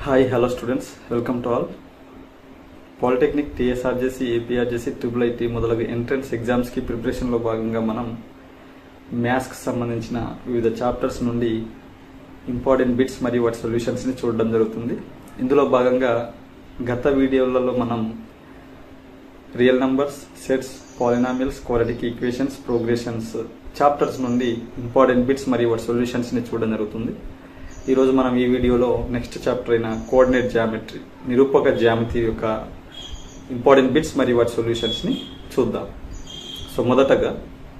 Hi hello students welcome to all polytechnic TSRJC APRJC triple IT మొదలగు entrance ఎగ్జామ్స్కి ప్రిపరేషన్లో భాగంగా మనం మ్యాథ్స్కి సంబంధించిన వివిధ చాప్టర్స్ నుండి ఇంపార్టెంట్ బిట్స్ మరియు వాటి సొల్యూషన్స్ని చూడడం జరుగుతుంది ఇందులో భాగంగా గత వీడియోలలో మనం రియల్ నంబర్స్ సెట్స్ పాలినామిల్స్ క్వాలిటీకి ఈక్వేషన్స్ ప్రోగ్రెషన్స్ చాప్టర్స్ నుండి ఇంపార్టెంట్ బిట్స్ మరియు వాటి సొల్యూషన్స్ని చూడడం జరుగుతుంది ఈరోజు మనం ఈ వీడియోలో నెక్స్ట్ చాప్టర్ అయిన కోఆర్డినేట్ జామెట్రీ నిరూపక జ్యామితి యొక్క ఇంపార్టెంట్ బిట్స్ మరియు వాటి సొల్యూషన్స్ని చూద్దాం సో మొదటగా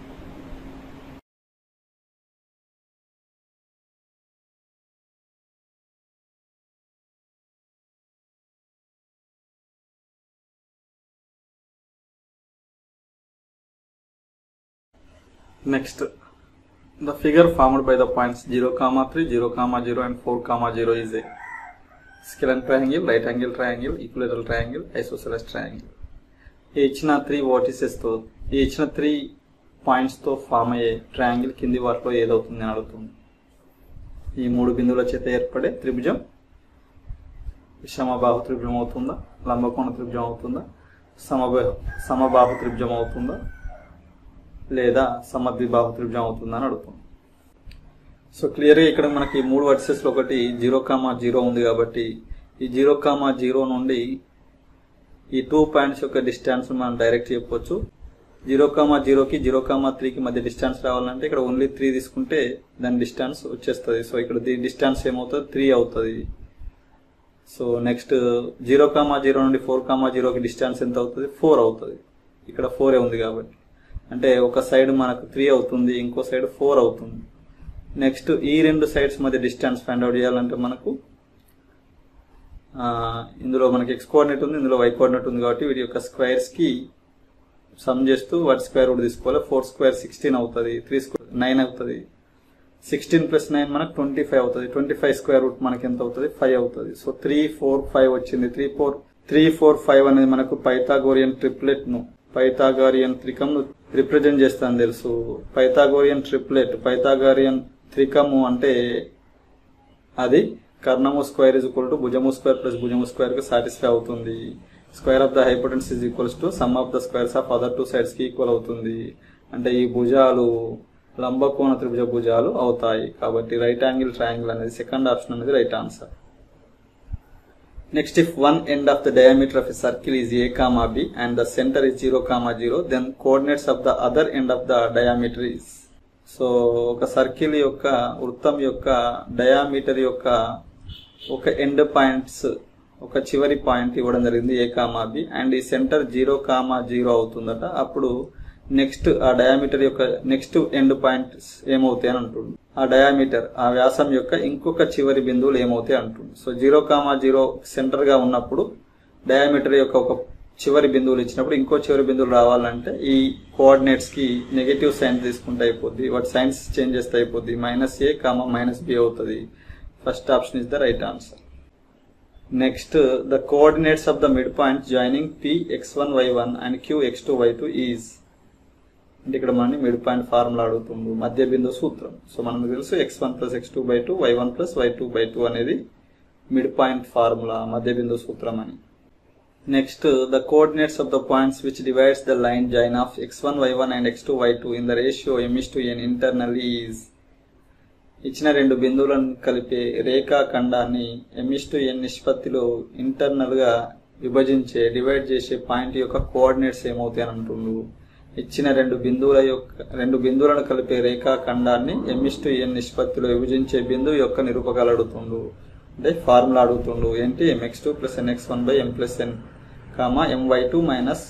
next The figure formed by the points 0, comma 3, 0, comma 0 and 4, comma 0 is a scalar triangle, right angle triangle, equilateral triangle, isosceles triangle. ఈ ఇచ్చిన త్రీ తో ఈ ఇచ్చిన త్రీ పాయింట్స్తో ఫామ్ అయ్యే ట్రయాంగిల్ కింది వాటిలో ఏదవుతుంది అని అడుగుతుంది ఈ మూడు బిందువుల చేత ఏర్పడే త్రిభుజం విషమబాహు త్రిభుజం అవుతుందా లంబకోణ త్రిభుజం అవుతుందా సమబాహు సమబాహు త్రిభుజం అవుతుందా లేదా సమద్విబాహు త్రిభుజం అవుతుందా అని అడుగుతుంది సో క్లియర్గా ఇక్కడ మనకి మూడు వర్సెస్లో ఒకటి జీరో కామా జీరో ఉంది కాబట్టి ఈ జీరో కామా జీరో నుండి ఈ టూ పాయింట్స్ యొక్క డిస్టెన్స్ మనం డైరెక్ట్ చెప్పొచ్చు జీరో కామా జీరోకి జీరో కామా త్రీకి మధ్య డిస్టెన్స్ రావాలంటే ఇక్కడ ఓన్లీ త్రీ తీసుకుంటే దాని డిస్టెన్స్ వచ్చేస్తుంది సో ఇక్కడ దీని డిస్టెన్స్ ఏమవుతుంది త్రీ అవుతుంది so next zero comma zero నుండి ఫోర్ కామా జీరోకి డిస్టెన్స్ ఎంత అవుతుంది ఫోర్ అవుతుంది ఇక్కడ ఫోరే ఉంది కాబట్టి అంటే ఒక సైడ్ మనకు త్రీ అవుతుంది ఇంకో సైడ్ ఫోర్ అవుతుంది నెక్స్ట్ ఈ రెండు సైడ్స్ మధ్య డిస్టెన్స్ ఫైండ్ అవుట్ చేయాలంటే మనకు ఇందులో మనకి ఎక్స్ కోఆర్డినేట్ ఉంది ఇందులో వై కోఆర్డినేట్ ఉంది కాబట్టి వీటి యొక్క స్క్వేర్స్ కి సమ్ చేస్తూ వాటి స్క్వేర్ రూట్ తీసుకోవాలి ఫోర్ స్క్వేర్ సిక్స్టీన్ అవుతుంది త్రీ స్క్వేర్ నైన్ అవుతుంది సిక్స్టీన్ ప్లస్ నైన్ మనకు ట్వంటీ ఫైవ్ అవుతుంది ట్వంటీ ఫైవ్ స్క్వేర్ రూట్ మనకి ఎంత అవుతుంది ఫైవ్ అవుతుంది సో త్రీ ఫోర్ ఫైవ్ వచ్చింది three four three four five అనేది మనకు పైథాగోరియన్ ట్రిప్లెట్ ను పైథాగారియన్ త్రికమ్ రిప్రజెంట్ చేస్తాను తెలుసు పైథాగోరియన్ ట్రిప్లెట్ పైథాగారియన్ త్రికము అంటే అది కర్ణము స్క్వేర్ ఇజ్ ఈక్వల్ టు భుజము స్క్వేర్ ప్లస్ భుజము స్క్వేర్ కి సాటిస్ఫై అవుతుంది square of the hypotenuse is equals to sum of the squares of other two sides కి ఈక్వల్ అవుతుంది అంటే ఈ భుజాలు లంబకోణ త్రిభుజ భుజాలు అవుతాయి కాబట్టి రైట్ యాంగిల్ ట్రయాంగిల్ అనేది సెకండ్ ఆప్షన్ అనేది right answer Next, if one end of the diameter of a circle is a comma b and the center is 0 comma 0, then coordinates of the other end of the diameter is. So ఒక circle యొక్క వృత్తం యొక్క diameter యొక్క ఒక end points ఒక చివరి point ఇవ్వడం జరిగింది ఏ కామా బి అండ్ ఈ సెంటర్ జీరో కామా జీరో అవుతుందట అప్పుడు నెక్స్ట్ ఆ డయామీటర్ యొక్క నెక్స్ట్ ఎండ్ పాయింట్స్ ఏమవుతాయి అని అంటుంది ఆ డయామీటర్ ఆ వ్యాసం యొక్క ఇంకొక చివరి బిందువులు ఏమవుతాయి అంటుంది so zero comma zero centre గా ఉన్నప్పుడు డయామీటర్ యొక్క ఒక చివరి బిందువులు ఇచ్చినప్పుడు ఇంకో చివరి బిందువులు రావాలంటే ఈ కోఆర్డినేట్స్ కి నెగటివ్ సైన్ తీసుకుంటే అయిపోద్ది వాటి సైన్స్ చేంజ్ చేస్తే అయిపోద్ది minus A comma minus B అవుతుంది first option is the right answer next the coordinates of the midpoint joining P X one Y one and Q X two Y two is అంటే ఇక్కడ మనని mid midpoint formula అడుగుతుంది మధ్య బిందు సూత్రం so మనకు తెలుసు X one plus X two by two Y one plus Y two by two అనేది మిడ్ పాయింట్ ఫార్ములా మధ్య బిందు సూత్రం అని next the coordinates of the points which divides the line join of X one Y one and X two Y two in the ratio M is to N internally is ఇచ్చిన రెండు బిందువులను కలిపే రేఖాఖండాన్ని ఎంఇస్ to ఎన్ నిష్పత్తిలో internal గా విభజించే divide చేసే point యొక్క coordinates ఏమవుతాయి అని అంటుండ్రు ఇచ్చిన రెండు బిందువుల యొక్క రెండు బిందువులను కలిపే రేఖాఖండాన్ని ఎంఇస్ టు ఎన్ నిష్పత్తిలో విభజించే బిందువు యొక్క నిరూపకాలు అడుగుతుండు అంటే ఫార్ములా అడుగుతుండు ఏంటి M X two plus N X one by M plus N comma M Y two minus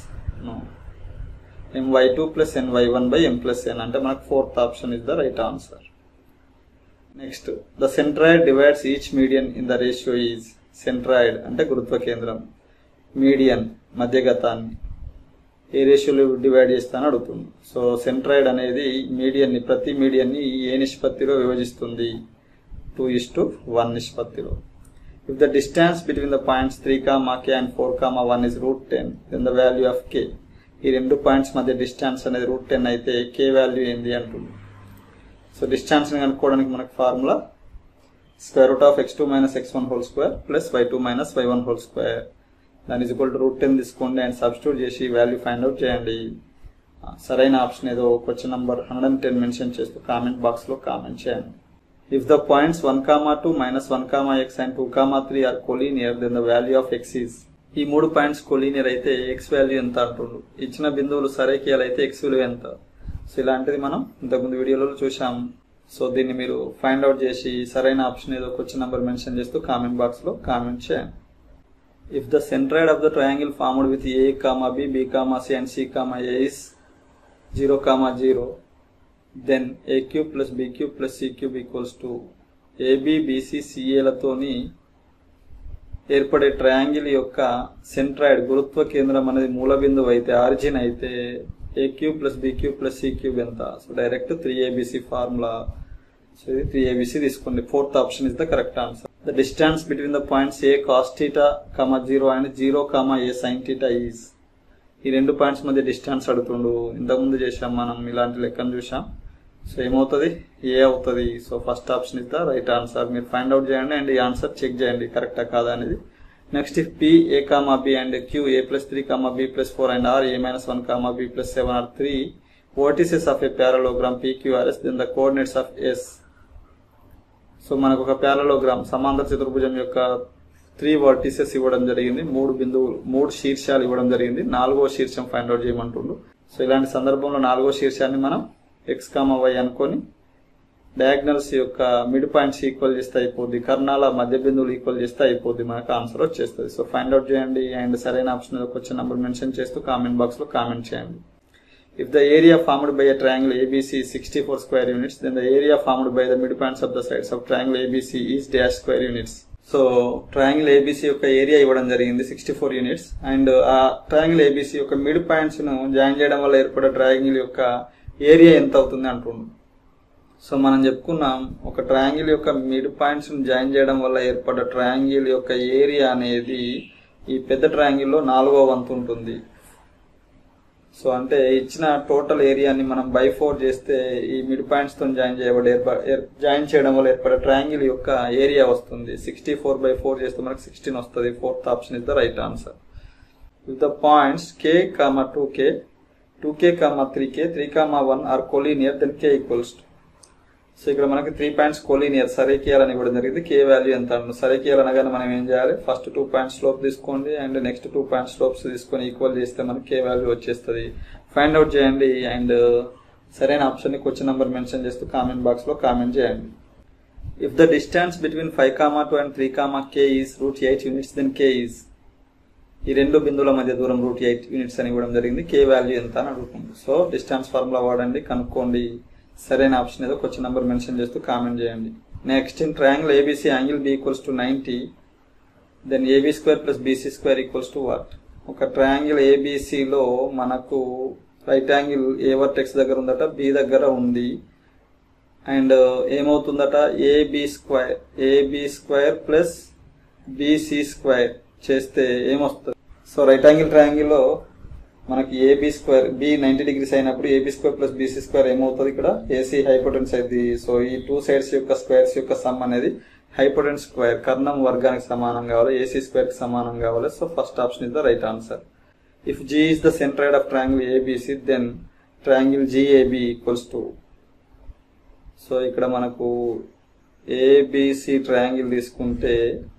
M Y two plus N Y one by M plus N అంటే మనకు fourth option is the right answer next the centroid divides each median in the ratio is centroid అంటే గురుత్వ కేంద్రం median మధ్యగతాన్ని ఏ రేషియోలో divide చేస్తానని అడుగుతుంది so centroid అనేది మీడియన్ని ప్రతి మీడియన్ని ఏ నిష్పత్తిలో విభజిస్తుంది టూ ఇస్ టు వన్ నిష్పత్తిలో if the distance between the points three comma K and four comma one is root ten then the value of K ఈ రెండు పాయింట్స్ మధ్య డిస్టెన్స్ అనేది రూట్ టెన్ అయితే కే వాల్యూ ఏంది అంటుంది సో డిస్టెన్స్ కనుక్కోవడానికి మనకు formula square root of X two minus X one whole square plus Y two minus Y one whole square దాని is equal to root ten తీసుకోండి and substitute చేసి value find out చేయండి సరైన option ఏదో question number hundred and ten mention చేస్తూ comment box లో comment చేయండి if the points one comma two minus one comma X and two comma three are collinear then the value of X is ఈ మూడు points collinear అయితే X value ఎంత అంటుండ్రు ఇచ్చిన బిందువులు సరైకియాలు అయితే ఎక్స్ విలువ ఎంత సో ఇలాంటిది మనం ఇంతకుముందు వీడియోలో చూసాం సో దీన్ని మీరు ఫైండ్ అవుట్ చేసి సరైన ఆప్షన్ ఏదో క్వశ్చన్ నెంబర్ మెన్షన్ చేస్తూ కామెంట్ బాక్స్ లో కామెంట్ చేయండి if the centroid of the triangle formed with A comma B B comma C and C comma A is zero comma zero then A cube plus B cube plus C cube equals to AB BC సిఏలతోని ఏర్పడే triangle యొక్క centroid గురుత్వ కేంద్రం అనేది మూల బిందువు అయితే origin అయితే A cube plus B cube plus C cube ఎంత so direct three ABC formula so ఇది త్రీ ఏబిసి తీసుకోండి fourth option is the correct answer the distance between the points A cos theta comma zero and zero comma A sine theta is ఈ రెండు points మధ్య distance అడుగుతుండు ఇంతకుముందు చేసాం మనం ఇలాంటి లెక్కను చూసాం సో ఏమవుతుంది ఏ అవుతుంది so first option is the right answer మీరు ఫైండ్ అవుట్ చేయండి అండ్ ఈ ఆన్సర్ చెక్ చేయండి కరెక్టా కాదా అనేది next if P A comma B and Q A plus three comma B plus four and R A minus one comma B plus seven are three vertices of a parallelogram PQRS then the coordinates of S so మనకు ఒక parallelogram సమాంతర చతుర్భుజం యొక్క three vertices ఇవ్వడం జరిగింది మూడు బిందువులు మూడు శీర్షాలు ఇవ్వడం జరిగింది నాలుగో శీర్షం ఫైండ్ అవుట్ చేయమంటుండు సో ఇలాంటి సందర్భంలో నాలుగో శీర్షాన్ని మనం ఎక్స్ కామా వై అనుకొని డయాగ్నల్స్ యొక్క మిడ్ పాయింట్స్ ఈక్వల్ చేస్తే అయిపోద్ది కర్ణాల మధ్య బిందువులు ఈక్వల్ చేస్తే అయిపోద్ది మనకు ఆన్సర్ వచ్చేస్తుంది సో ఫైండ్ అవుట్ చేయండి అండ్ సరైన ఆప్షన్ వచ్చే నెంబర్ మెన్షన్ చేస్తూ కామెంట్ బాక్స్ లో కామెంట్ చేయండి if the area formed by a triangle ABC is 64 square units, then the area formed by the midpoints of the sides of triangle ABC is dash square units. So triangle ABC యొక్క area ఇవ్వడం జరిగింది sixty four units and ఆ triangle ABC యొక్క mid points ను join చేయడం వల్ల ఏర్పడే triangle యొక్క ఏరియా ఎంత అవుతుంది అంటుండు సో మనం చెప్పుకున్నాం ఒక ట్రయాంగిల్ యొక్క మిడ్ పాయింట్స్ ను జాయిన్ చేయడం వల్ల ఏర్పడ్డ ట్రయాంగిల్ యొక్క ఏరియా అనేది ఈ పెద్ద ట్రయాంగిల్ లో నాలుగో వంతు ఉంటుంది సో అంటే ఇచ్చిన టోటల్ ఏరియాని మనం బై ఫోర్ చేస్తే ఈ మిడ్ పాయింట్స్ తో జాయిన్ చేయబడి జాయిన్ చేయడం వల్ల ఏర్పడే ట్రయాంగిల్ యొక్క ఏరియా వస్తుంది సిక్స్టీ ఫోర్ బై ఫోర్ చేస్తే మనకు సిక్స్టీన్ వస్తుంది fourth option is the right answer with the points K comma two K two K comma three K three comma one are collinear then K equals to so ఇక్కడ మనకి three points collinear సరేకియాలని ఇవ్వడం జరిగింది కే value ఎంత అంటు సరేకియాలు అనగానే మనం ఏం చేయాలి first two points slope తీసుకోండి and next two points slopes తీసుకొని ఈక్వల్ చేస్తే మనకి కే వాల్యూ వచ్చేస్తుంది ఫైండ్ అవుట్ చేయండి అండ్ సరైన ఆప్షన్ ని క్వశ్చన్ నెంబర్ మెన్షన్ చేస్తూ కామెంట్ బాక్స్ లో కామెంట్ చేయండి if the distance between five comma two and three comma K is root eight units then K is ఈ రెండు బిందువుల మధ్య దూరం రూట్ ఎయిట్ యూనిట్స్ అని ఇవ్వడం జరిగింది కే వాల్యూ ఎంత అని అడుగుతుంది సో డిస్టెన్స్ ఫార్ములా వాడండి కనుక్కోండి సరైన ఆప్షన్ ఏదో క్వశ్చన్ నెంబర్ మెన్షన్ చేస్తూ కామెంట్ చేయండి next in triangle ABC angle B equals to ninety then AB square plus BC square equals to what ఒక ట్రయాంగిల్ ఏబీసీలో మనకు రైట్ యాంగిల్ ఏ వర్టెక్స్ దగ్గర ఉందట బి దగ్గర ఉంది అండ్ ఏమవుతుందట AB square AB square plus BC square చేస్తే ఏమొస్తుంది సో రైట్ యాంగిల్ ట్రయాంగిల్ లో మనకి AB square B ninety degrees అయినప్పుడు AB square plus BC square ఏమవుతుంది ఇక్కడ ఏసీ హైపోటెన్స్ అయింది సో ఈ టూ సైడ్స్ యొక్క స్క్వేర్స్ యొక్క సమ్ అనేది హైపోటెన్స్ స్క్వేర్ కర్ణం వర్గానికి సమానం కావాలి ఏసీ స్క్వేర్ కి సమానం కావాలి so first option is the right answer if G is the centroid of triangle ABC then triangle GAB equals to so ఇక్కడ మనకు ఏబిసి ట్రయాంగిల్ తీసుకుంటే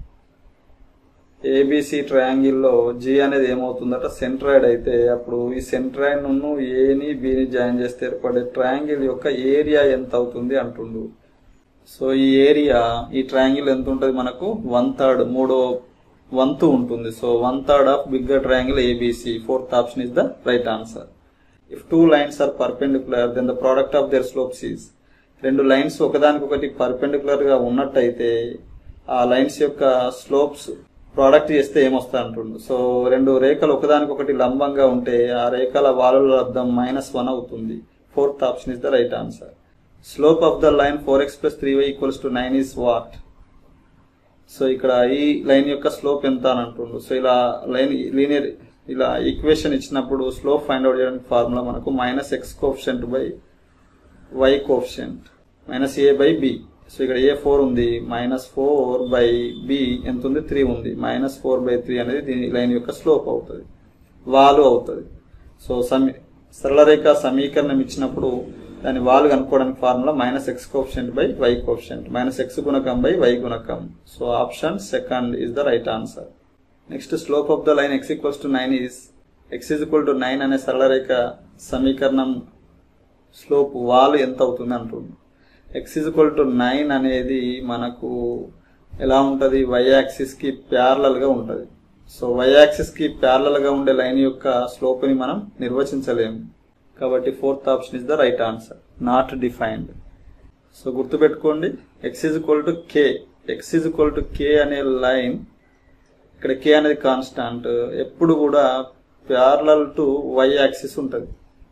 ఏబిసి ట్రయాంగిల్లో జి అనేది ఏమవుతుందట సెంట్రాయిడ్ అయితే అప్పుడు ఈ సెంట్రాయిడ్ ను ఏని బిని జాయిన్ చేస్తే ఏర్పడే ట్రయాంగిల్ యొక్క ఏరియా ఎంత అవుతుంది అంటుండు సో ఈ ఏరియా ఈ ట్రయాంగిల్ ఎంత ఉంటుంది మనకు వన్ థర్డ్ మూడో వంతు ఉంటుంది so one third of bigger triangle ABC fourth option is the right answer if two lines are perpendicular then the product of their slopes is రెండు లైన్స్ ఒకదానికొకటి పర్పెండికులర్ గా ఉన్నట్టయితే ఆ లైన్స్ యొక్క స్లోప్స్ ప్రోడక్ట్ చేస్తే ఏమొస్తా అంటుండు సో రెండు రేఖలు ఒకదానికొకటి లంబంగా ఉంటే ఆ రేఖల వాలుల లబ్దం మైనస్ వన్ అవుతుంది fourth option is the right answer slope of the line four X plus three Y equals to nine is what so ఇక్కడ ఈ లైన్ యొక్క స్లోప్ ఎంత అని అంటుండు సో ఇలా లైన్ లీనియర్ ఇలా ఈక్వేషన్ ఇచ్చినప్పుడు స్లోప్ ఫైండ్ అవుట్ చేయడానికి ఫార్ములా మనకు minus X coefficient by why coefficient minus A by B so ఇక్కడ ఏ ఫోర్ ఉంది మైనస్ ఫోర్ బై బి ఎంత ఉంది త్రీ ఉంది మైనస్ ఫోర్ బై త్రీ అనేది దీని లైన్ యొక్క స్లోప్ అవుతుంది వాలు అవుతుంది సో సమీ సరళ రేఖ సమీకరణం ఇచ్చినప్పుడు దాని వాలు కనుక్కోవడానికి formula minus X coefficient by why coefficient minus X గుణకం బై వై గుణకం so option second is the right answer next slope of the line X equals to nine is X is equal to nine అనే సరళ రేఖ సమీకరణం slope వాలు ఎంత అవుతుంది అంటుంది X is equal to nine అనేది మనకు ఎలా ఉంటుంది వై యాక్సిస్ కి ప్యారలల్ గా ఉంటుంది సో వై యాక్సిస్ కి ప్యారలల్ గా ఉండే లైన్ యొక్క స్లోప్ ని మనం నిర్వచించలేము కాబట్టి fourth option is the right answer not defined so గుర్తుపెట్టుకోండి X is equal to K X is equal to K అనే లైన్ ఇక్కడ కే అనేది కాన్స్టాంట్ ఎప్పుడు కూడా ప్యారలల్ టు వై యాక్సిస్ ఉంటుంది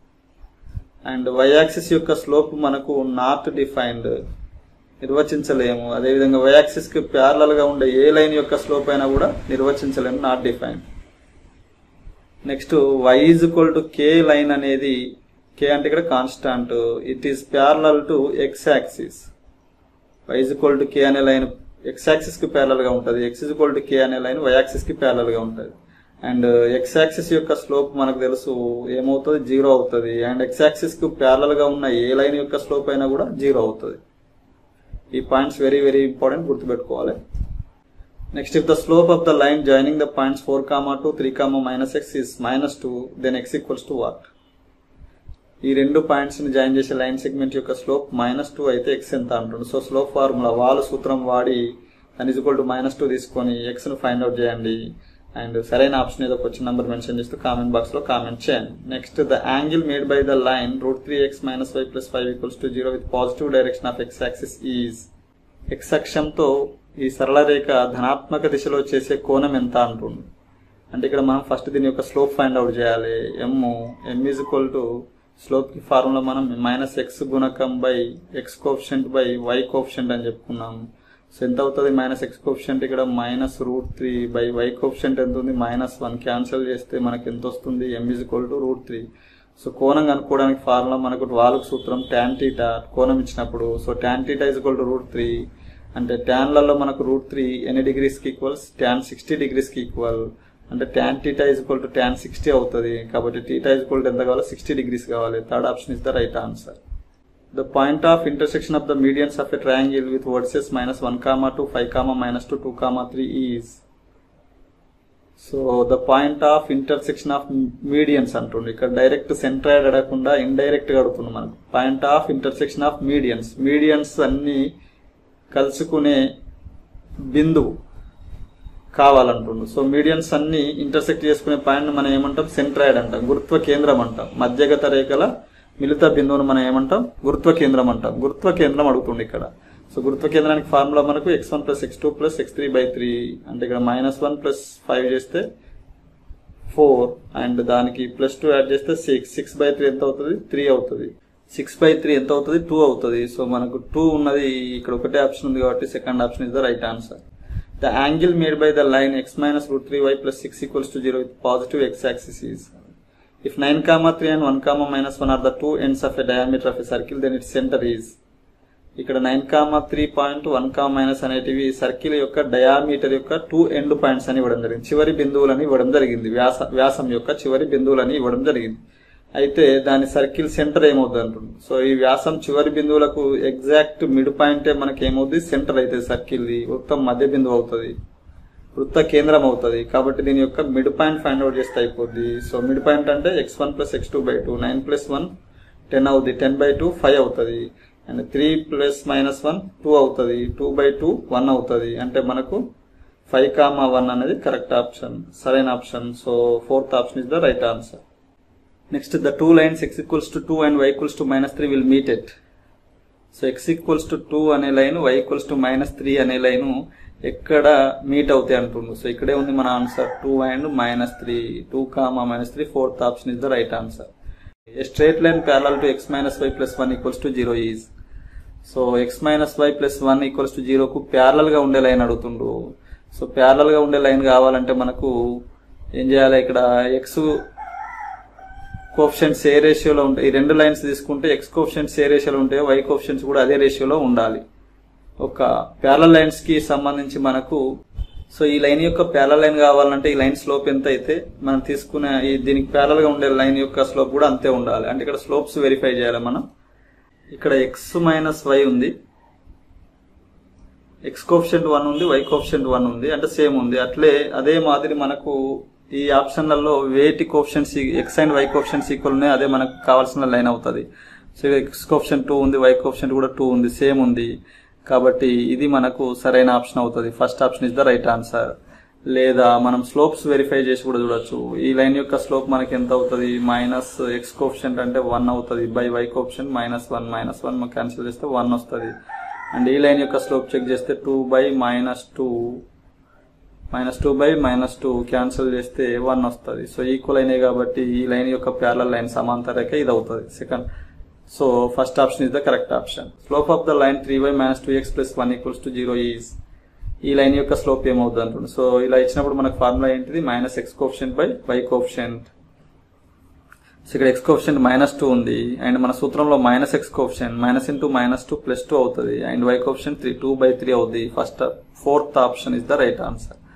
అండ్ వై యాక్సిస్ యొక్క స్లోప్ మనకు నాట్ డిఫైన్డ్ నిర్వచించలేము అదేవిధంగా వై యాక్సిస్ కి ప్యారలల్ గా ఉండే ఏ లైన్ యొక్క స్లోప్ అయినా కూడా నిర్వచించలేము not defined next Y is equal to K line అనేది కే అంటే ఇక్కడ constant it is parallel to X axis Y is equal to K అనే లైన్ ఎక్స్ యాక్సిస్ కి ప్యారలల్ గా ఉంటుంది X is equal to K అనే line Y axis కి parallel గా ఉంటుంది అండ్ ఎక్స్ యాక్సిస్ యొక్క స్లోప్ మనకు తెలుసు ఏమవుతుంది జీరో అవుతుంది అండ్ ఎక్స్ యాక్సిస్ కు ప్యారలల్ గా ఉన్న ఏ లైన్ యొక్క స్లోప్ అయినా కూడా జీరో అవుతుంది ఈ పాయింట్స్ వెరీ వెరీ ఇంపార్టెంట్ గుర్తుపెట్టుకోవాలి next if the slope of the line joining the points four comma two three comma minus X is minus two then X equals to what ఈ రెండు points ని join చేసే line segment యొక్క slope minus two అయితే X ఎంత అంటుంది so slope formula వాల్ సూత్రం వాడి దాని ఈక్వల్ టు మైనస్ టూ తీసుకొని ఎక్స్ ను ఫైండ్ అవుట్ చేయండి అండ్ సరైన ఆప్షన్ ఏదో వచ్చిన నెంబర్ మెన్షన్ చేస్తూ కామెంట్ బాక్స్ లో కామెంట్ చేయండి next the angle made by the line root three X minus why plus five equals to zero with positive direction of X axis is X అక్షంతో ఈ సరళ రేఖ ధనాత్మక దిశలో చేసే కోణం ఎంత అంటుంది అంటే ఇక్కడ మనం ఫస్ట్ దీని యొక్క స్లోప్ ఫైండ్ అవుట్ చేయాలి M M is equal to slope కి ఫార్ములా మనం మైనస్ ఎక్స్ గుణకం by X coefficient by why coefficient అని చెప్పుకున్నాం సో ఎంత అవుతుంది మైనస్ ఎక్స్ కోఫిషియంట్ ఇక్కడ minus root three by why coefficient ఎంత ఉంది మైనస్ వన్ క్యాన్సిల్ చేస్తే మనకి ఎంత వస్తుంది M is equal to root three so కోణం కనుక్కోవడానికి ఫార్ములా మనకు వాలుకు సూత్రం ట్యాన్ టీటా కోణం ఇచ్చినప్పుడు so tan theta is equal to root three అంటే ట్యాన్లలో మనకు రూట్ త్రీ ఎన్ని డిగ్రీస్ కి ఈక్వల్స్ ట్యాన్ సిక్స్టీ డిగ్రీస్ కి ఈక్వల్ అంటే tan theta is equal to tan sixty అవుతుంది కాబట్టి టీటా ఈజ్ ఈక్వల్ టు ఎంత కావాలి సిక్స్టీ డిగ్రీస్ కావాలి third option is the right answer the point of intersection of the medians of a triangle with vertices minus one comma two five comma minus two two comma three is so the point of intersection of medians అంటుండే ఇక్కడ direct centroid అడగకుండా indirect గా అడుగుతుంది మనకు point of intersection of medians medians అన్ని కలుసుకునే బిందువు కావాలంటుండు సో మీడియన్స్ అన్ని ఇంటర్సెక్ట్ చేసుకునే పాయింట్ మనం ఏమంటాం సెంట్రాయిడ్ అంటాం గురుత్వ కేంద్రం అంటాం మధ్యగత రేఖల మిలిత బిందువును మనం ఏమంటాం గురుత్వ కేంద్రం అంటాం గురుత్వ కేంద్రం అడుగుతుంది ఇక్కడ సో గురుత్వ కేంద్రానికి ఫార్ములా మనకు X one plus X two plus X three by three అంటే ఇక్కడ మైనస్ వన్ ప్లస్ ఫైవ్ చేస్తే ఫోర్ అండ్ దానికి ప్లస్ టూ యాడ్ చేస్తే సిక్స్ సిక్స్ బై త్రీ ఎంత అవుతుంది త్రీ అవుతుంది సిక్స్ బై త్రీ ఎంత అవుతుంది టూ అవుతుంది సో మనకు టూ ఉన్నది ఇక్కడ ఒకటే ఆప్షన్ ఉంది కాబట్టి second option is the right answer the angle made by the line X minus root three Y plus six equals to zero with positive X axis is if nine comma three and one comma minus one are the two ends of a diameter of a circle then it centre is ఇక్కడ nine comma three point one comma minus అనేటివి circle యొక్క diameter యొక్క two end points అని ఇవ్వడం జరిగింది చివరి బిందువులని ఇవ్వడం జరిగింది వ్యాస వ్యాసం యొక్క చివరి బిందువులని ఇవ్వడం జరిగింది అయితే దాని సర్కిల్ సెంటర్ ఏమవుతుంది అంటుంది సో ఈ వ్యాసం చివరి బిందువులకు ఎగ్జాక్ట్ మిడ్ పాయింటే మనకి ఏమవుతుంది సెంటర్ అవుతుంది సర్కిల్ వృత్తం మధ్య బిందువు అవుతుంది వృత్త కేంద్రం అవుతుంది కాబట్టి దీని యొక్క మిడ్ పాయింట్ ఫైండ్ అవుట్ చేస్తే అయిపోద్ది సో మిడ్ పాయింట్ అంటే X one plus X two by two nine plus one ten అవుతుంది టెన్ బై టూ ఫైవ్ అవుతుంది and three plus minus one two అవుతుంది టూ బై టూ వన్ అవుతుంది అంటే మనకు five comma one అనేది correct option సరైన ఆప్షన్ so fourth option is the right answer next the two lines X equals to two and Y equals to minus three will meet at so x equals to two అనే line y equals to minus three అనే line ఎక్కడ meet అవుతాయి అంటుండు so ఇక్కడే ఉంది మన answer two and minus three two comma minus three fourth option is the right answer a straight line parallel to x minus why plus one equals to zero is so x minus why plus one equals to జీరోకు parallel గా ఉండే line అడుగుతుండు so parallel గా ఉండే line కావాలంటే మనకు ఏం చేయాలి ఇక్కడ ఎక్స్ కోఫిషియంట్స్ ఏ రేషియోలో ఉంటాయి ఈ రెండు లైన్స్ తీసుకుంటే ఎక్స్ కోఫిషియంట్స్ ఏ రేషియోలో ఉంటాయో వై కోఫిషియంట్స్ కూడా అదే రేషియోలో ఉండాలి ఒక ప్యారల్ లైన్స్ కి సంబంధించి మనకు సో ఈ లైన్ యొక్క ప్యారల్ లైన్ కావాలంటే ఈ లైన్ స్లోప్ ఎంత అయితే మనం తీసుకునే ఈ దీనికి ప్యారల్ గా ఉండే లైన్ యొక్క స్లోప్ కూడా అంతే ఉండాలి అంటే ఇక్కడ స్లోప్స్ వెరిఫై చేయాలి మనం ఇక్కడ ఎక్స్ మైనస్ వై ఉంది ఎక్స్ కోఫిషియంట్ వన్ ఉంది వై కోఫిషియంట్ వన్ ఉంది అంటే సేమ్ ఉంది అట్లే అదే మాదిరి మనకు ఈ ఆప్షన్లలో వేటి coefficients x and y coefficients equal ఉన్నాయి అదే మనకు కావాల్సిన లైన్ అవుతుంది సో ఎక్స్ కోఫిషియంట్ టూ ఉంది వై కోఫిషియంట్ కూడా టూ ఉంది సేమ్ ఉంది కాబట్టి ఇది మనకు సరైన ఆప్షన్ అవుతుంది first option is the right answer లేదా మనం స్లోప్స్ వెరిఫై చేసి కూడా చూడొచ్చు ఈ లైన్ యొక్క స్లోప్ మనకి ఎంత అవుతుంది మైనస్ ఎక్స్ కోఫిషియంట్ అంటే వన్ అవుతుంది by why coefficient minus one minus one cancel చేస్తే వన్ వస్తుంది అండ్ ఈ లైన్ యొక్క స్లోప్ చెక్ చేస్తే two by minus two minus two by minus two cancel చేస్తే వన్ వస్తుంది సో ఈక్వల్ అయినాయి కాబట్టి ఈ లైన్ యొక్క ప్యారల్ లైన్ సమాంతర రేఖ ఇది అవుతుంది second so first option is the correct option slope of the line three by minus two x plus one equals to zero is ఈ లైన్ యొక్క స్లోప్ ఏమవుతుంది అంటుంది సో ఇలా ఇచ్చినప్పుడు మనకు ఫార్ములా ఏంటిది minus X coefficient by why coefficient so ఇక్కడ x coefficient minus two ఉంది అండ్ మన సూత్రంలో minus X coefficient minus into minus two plus two అవుతుంది and y coefficient three two by three అవుతుంది first fourth option is the right answer